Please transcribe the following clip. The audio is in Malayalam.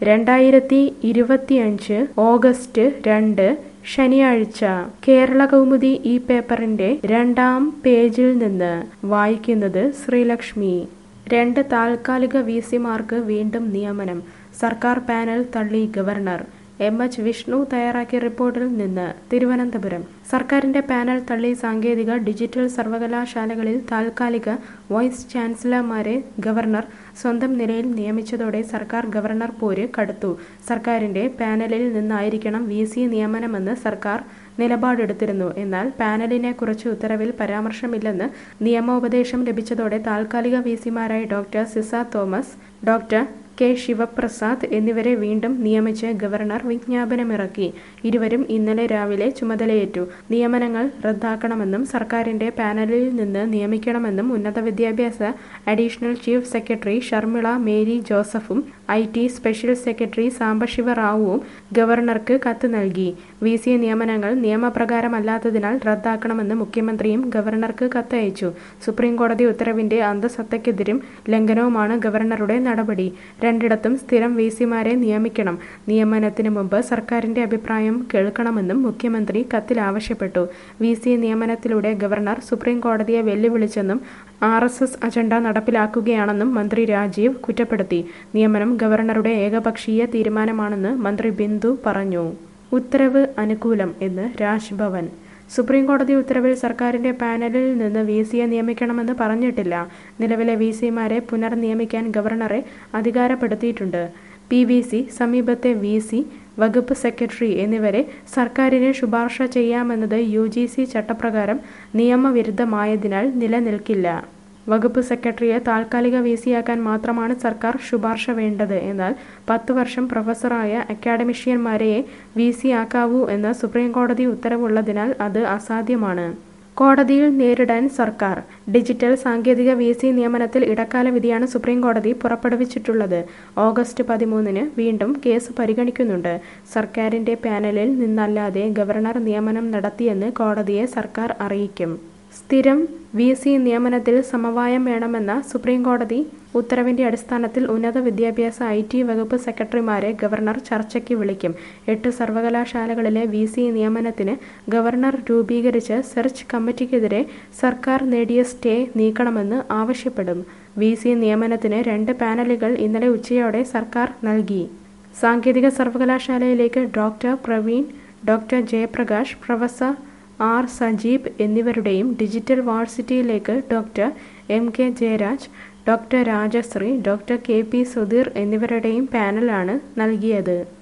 രണ്ടായിരത്തി ഇരുപത്തിയഞ്ച് ഓഗസ്റ്റ് രണ്ട് ശനിയാഴ്ച കേരള കൗമുദി ഈ പേപ്പറിന്റെ രണ്ടാം പേജിൽ നിന്ന് വായിക്കുന്നത് ശ്രീലക്ഷ്മി രണ്ട് താൽക്കാലിക വി സിമാർക്ക് വീണ്ടും നിയമനം സർക്കാർ പാനൽ തള്ളി ഗവർണർ എം എച്ച് വിഷ്ണു തയ്യാറാക്കിയ റിപ്പോർട്ടിൽ നിന്ന് തിരുവനന്തപുരം സർക്കാരിന്റെ പാനൽ തള്ളി സാങ്കേതിക ഡിജിറ്റൽ സർവകലാശാലകളിൽ താൽക്കാലിക വൈസ് ചാൻസലർമാരെ ഗവർണർ സ്വന്തം നിലയിൽ നിയമിച്ചതോടെ സർക്കാർ ഗവർണർ പോര് കടുത്തു സർക്കാരിന്റെ പാനലിൽ നിന്നായിരിക്കണം വി സി നിയമനമെന്ന് സർക്കാർ നിലപാടെടുത്തിരുന്നു എന്നാൽ പാനലിനെ കുറിച്ച് ഉത്തരവിൽ പരാമർശമില്ലെന്ന് നിയമോപദേശം ലഭിച്ചതോടെ താൽക്കാലിക വി സിമാരായി doctor Ciza Thomas doctor K Sivaprasad എന്നിവരെ വീണ്ടും നിയമിച്ച് ഗവർണർ വിജ്ഞാപനമിറക്കി ഇരുവരും ഇന്നലെ രാവിലെ ചുമതലയേറ്റു നിയമനങ്ങൾ റദ്ദാക്കണമെന്നും സർക്കാരിന്റെ പാനലിൽ നിന്ന് നിയമിക്കണമെന്നും ഉന്നത വിദ്യാഭ്യാസ additional chief secretary Sharmila Mary ജോസഫും I T special secretary Sambasiva റാവുവും ഗവർണർക്ക് കത്ത് നൽകി വി സി നിയമനങ്ങൾ നിയമപ്രകാരമല്ലാത്തതിനാൽ റദ്ദാക്കണമെന്ന് മുഖ്യമന്ത്രിയും ഗവർണർക്ക് കത്തയച്ചു സുപ്രീംകോടതി ഉത്തരവിന്റെ അന്തസത്തയ്ക്കെതിരും ലംഘനവുമാണ് ഗവർണറുടെ നടപടി രണ്ടിടത്തും സ്ഥിരം വി സിമാരെ നിയമിക്കണം നിയമനത്തിന് മുമ്പ് സർക്കാരിന്റെ അഭിപ്രായം കേൾക്കണമെന്നും മുഖ്യമന്ത്രി കത്തിൽ ആവശ്യപ്പെട്ടു വി സി നിയമനത്തിലൂടെ ഗവർണർ സുപ്രീം കോടതിയെ വെല്ലുവിളിച്ചെന്നും ആർ എസ് എസ് അജണ്ട നടപ്പിലാക്കുകയാണെന്നും മന്ത്രി രാജീവ് കുറ്റപ്പെടുത്തി നിയമനം ഗവർണറുടെ ഏകപക്ഷീയ തീരുമാനമാണെന്ന് മന്ത്രി ബിന്ദു പറഞ്ഞു ഉത്തരവ് അനുകൂലം എന്ന് രാജ്ഭവൻ സുപ്രീം കോടതി ഉത്തരവിൽ സർക്കാരിന്റെ പാനലിൽ നിന്ന് വി സിയെ നിയമിക്കണമെന്ന് പറഞ്ഞിട്ടില്ല നിലവിലെ വി സിമാരെ പുനർനിയമിക്കാൻ ഗവർണറെ അധികാരപ്പെടുത്തിയിട്ടുണ്ട് പി വി സി സമീപത്തെ വി സി വകുപ്പ് സെക്രട്ടറി എന്നിവരെ സർക്കാരിന് ശുപാർശ ചെയ്യാമെന്നത് യു ജി സി ചട്ടപ്രകാരം നിയമവിരുദ്ധമായതിനാൽ നിലനിൽക്കില്ല വകുപ്പ് സെക്രട്ടറിയെ താൽക്കാലിക വി സിയാക്കാൻ മാത്രമാണ് സർക്കാർ ശുപാർശ വേണ്ടത് എന്നാൽ പത്ത് വർഷം പ്രൊഫസറായ അക്കാഡമിഷ്യന്മാരെയെ വി സി ആക്കാവൂ എന്ന സുപ്രീംകോടതി ഉത്തരവുള്ളതിനാൽ അത് അസാധ്യമാണ് കോടതിയിൽ നേരിടാൻ സർക്കാർ ഡിജിറ്റൽ സാങ്കേതിക വി സി നിയമനത്തിൽ ഇടക്കാല വിധിയാണ് സുപ്രീംകോടതി പുറപ്പെടുവിച്ചിട്ടുള്ളത് ഓഗസ്റ്റ് പതിമൂന്നിന് വീണ്ടും കേസ് പരിഗണിക്കുന്നുണ്ട് സർക്കാരിന്റെ പാനലിൽ നിന്നല്ലാതെ ഗവർണർ നിയമനം നടത്തിയെന്ന് കോടതിയെ സർക്കാർ അറിയിക്കും സ്ഥിരം വി സി നിയമനത്തിൽ സമവായം വേണമെന്ന സുപ്രീംകോടതി ഉത്തരവിന്റെ അടിസ്ഥാനത്തിൽ ഉന്നത വിദ്യാഭ്യാസ ഐ ടി വകുപ്പ് സെക്രട്ടറിമാരെ ഗവർണർ ചർച്ചയ്ക്ക് വിളിക്കും എട്ട് സർവകലാശാലകളിലെ വി സി നിയമനത്തിന് ഗവർണർ രൂപീകരിച്ച സെർച്ച് കമ്മിറ്റിക്കെതിരെ സർക്കാർ നേടിയ സ്റ്റേ നീക്കണമെന്ന് ആവശ്യപ്പെടും വി സി നിയമനത്തിന് രണ്ട് പാനലുകൾ ഇന്നലെ ഉച്ചയോടെ സർക്കാർ നൽകി സാങ്കേതിക സർവകലാശാലയിലേക്ക് doctor Praveen doctor Jayaprakash professor R Sajeeb എന്നിവരുടെയും ഡിജിറ്റൽ വാഴ്സിറ്റിയിലേക്ക് doctor M K Jayaraj doctor Rajasree doctor K P Sudheer എന്നിവരുടെയും പാനലാണ് നൽകിയത്